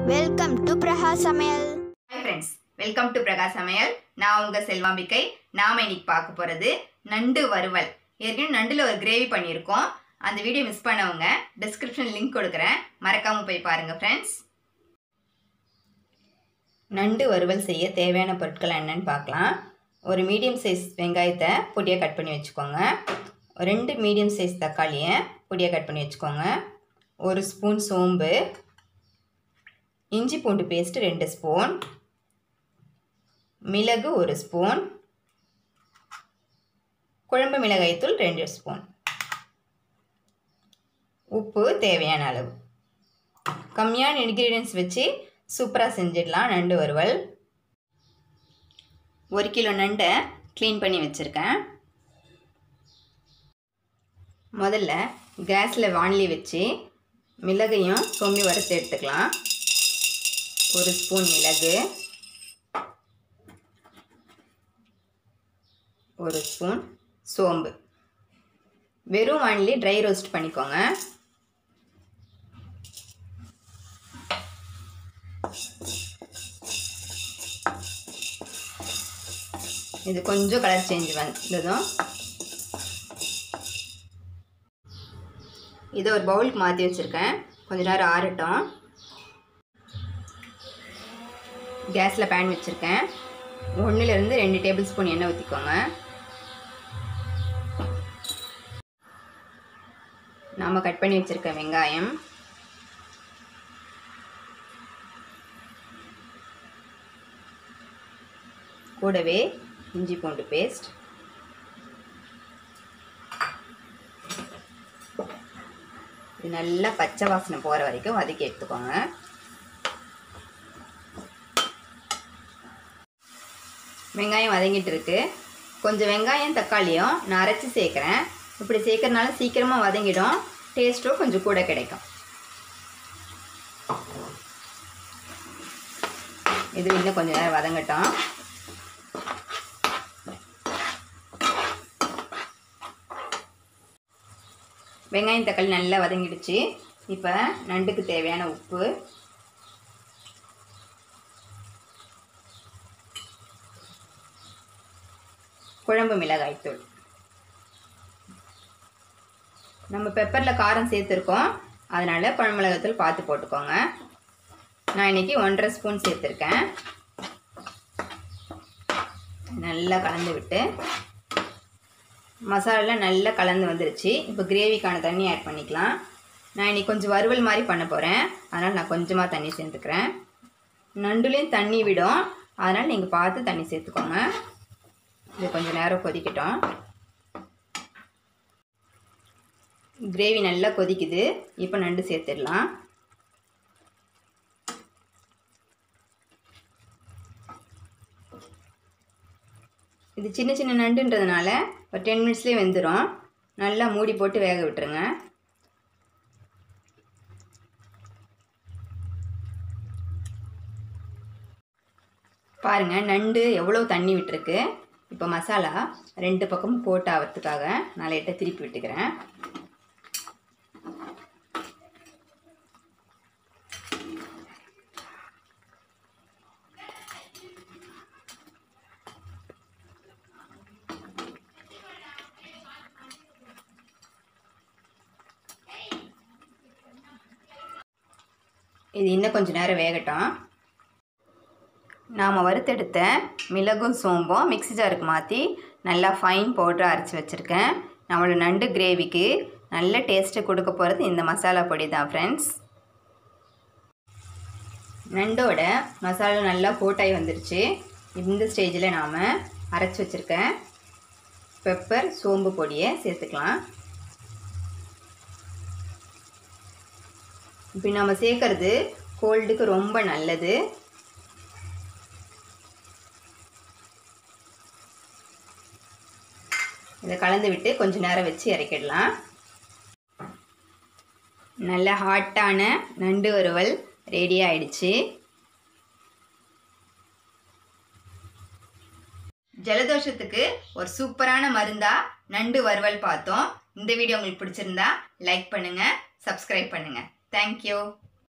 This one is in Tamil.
welcome to Praga Samayal hi friends welcome to Praga Samayal நான் உங்கள் செல்வாம்பிக்கை நாம இன்னைக்கு பார்க்க போகிறது நண்டு வறுவல் ஏற்கனவே நண்டில் ஒரு கிரேவி பண்ணியிருக்கோம் அந்த வீடியோ மிஸ் பண்ணவங்க டிஸ்கிரிப்ஷன் லிங்க் கொடுக்குறேன் மறக்காமல் போய் பாருங்கள் ஃப்ரெண்ட்ஸ் நண்டு வறுவல் செய்ய தேவையான பொருட்கள் என்னன்னு பார்க்கலாம் ஒரு மீடியம் சைஸ் வெங்காயத்தை பொடியாக கட் பண்ணி வச்சுக்கோங்க ரெண்டு மீடியம் சைஸ் தக்காளியை பொடியாக கட் பண்ணி வச்சுக்கோங்க ஒரு ஸ்பூன் சோம்பு இஞ்சி பூண்டு பேஸ்ட் ரெண்டு ஸ்பூன் மிளகு ஒரு ஸ்பூன் குழம்பு மிளகாய்த்தூள் ரெண்டு ஸ்பூன் உப்பு தேவையான அளவு கம்மியான இன்க்ரீடியன்ஸ் வச்சு சூப்பராக செஞ்சிடலாம் நண்டு வறுவல் ஒரு கிலோ நண்டை க்ளீன் பண்ணி வச்சுருக்கேன் முதல்ல கேஸில் வானலி வச்சு மிளகையும் சோம்பி வறுத்து எடுத்துக்கலாம் ஒரு ஸ்பூன் மிளகு ஒரு ஸ்பூன் சோம்பு வெறும் வானிலே ட்ரை ரோஸ்ட் பண்ணிக்கோங்க இது கொஞ்சம் கலர் சேஞ்ச் வந்ததும் இதை ஒரு பவுலுக்கு மாற்றி வச்சுருக்கேன் கொஞ்ச நேரம் ஆறட்டும் கேஸில் பேன் வச்சுருக்கேன் ஒன்றுலேருந்து ரெண்டு டேபிள் ஸ்பூன் எண்ணெய் ஊற்றிக்கோங்க நாம் கட் பண்ணி வச்சுருக்க வெங்காயம் கூடவே இஞ்சி பூண்டு பேஸ்ட் இது நல்லா பச்சை வாசனை போகிற வரைக்கும் வதக்கி எடுத்துக்கோங்க வெங்காயம் வதங்கிட்டு இருக்கு கொஞ்சம் வெங்காயம் தக்காளியும் நான் அரைச்சி சேர்க்குறேன் இப்படி சேர்க்கறனால சீக்கிரமாக வதங்கிடும் டேஸ்ட்டும் கொஞ்சம் கூட கிடைக்கும் இது இன்னும் கொஞ்சம் நேரம் வதங்கட்டும் வெங்காயம் தக்காளி நல்லா வதங்கிடுச்சு இப்போ நண்டுக்கு தேவையான உப்பு குழம்பு மிளகாய்த்தூள் நம்ம பெப்பரில் காரம் சேர்த்துருக்கோம் அதனால் குழம்பு மிளகாய்த்தூள் பார்த்து போட்டுக்கோங்க நான் இன்றைக்கி ஒன்றரை ஸ்பூன் சேர்த்துருக்கேன் நல்லா கலந்து விட்டு மசாலாலாம் நல்லா கலந்து வந்துருச்சு இப்போ கிரேவிக்கான தண்ணி ஆட் பண்ணிக்கலாம் நான் இன்றைக்கி கொஞ்சம் வறுவல் மாதிரி பண்ண போகிறேன் அதனால் நான் கொஞ்சமாக தண்ணி சேர்த்துக்கிறேன் நண்டுலேயும் தண்ணி விடும் அதனால் நீங்கள் பார்த்து தண்ணி சேர்த்துக்கோங்க இது கொஞ்சம் நேரம் கொதிக்கட்டும் கிரேவி நல்லா கொதிக்குது இப்போ நண்டு சேர்த்துடலாம் இது சின்ன சின்ன நண்டுன்றதுனால ஒரு டென் மினிட்ஸ்லேயே வெந்துடும் நல்லா மூடி போட்டு வேக விட்டுருங்க பாருங்கள் நண்டு எவ்வளோ தண்ணி விட்டுருக்கு இப்போ மசாலா ரெண்டு பக்கமும் போட்டு ஆகிறதுக்காக நான் லைட்டாக திருப்பி விட்டுக்கிறேன் இது இன்னும் கொஞ்சம் நேரம் வேகட்டும் நாம் வறுத்தெடுத்த மிளகும் சோம்பும் மிக்ஸி ஜாருக்கு மாற்றி நல்லா ஃபைன் பவுடராக அரைச்சி வச்சுருக்கேன் நம்மளோட நண்டு கிரேவிக்கு நல்ல டேஸ்ட்டு கொடுக்க போகிறது இந்த மசாலா பொடி தான் ஃப்ரெண்ட்ஸ் நண்டோட மசாலா நல்லா கோட்டாகி வந்துருச்சு இந்த ஸ்டேஜில் நாம் அரைச்சி வச்சுருக்கேன் பெப்பர் சோம்பு பொடியை சேர்த்துக்கலாம் இப்போ நம்ம சேர்க்கறது கோல்டுக்கு ரொம்ப நல்லது இதை கலந்து விட்டு கொஞ்சம் நேரம் வச்சு இறக்கிடலாம் நல்ல ஹாட்டான நண்டு வறுவல் ரெடி ஆயிடுச்சு ஜலதோஷத்துக்கு ஒரு சூப்பரான மருந்தா நண்டு வறுவல் பார்த்தோம் இந்த வீடியோ உங்களுக்கு பிடிச்சிருந்தா லைக் பண்ணுங்க சப்ஸ்கிரைப் பண்ணுங்க தேங்க்யூ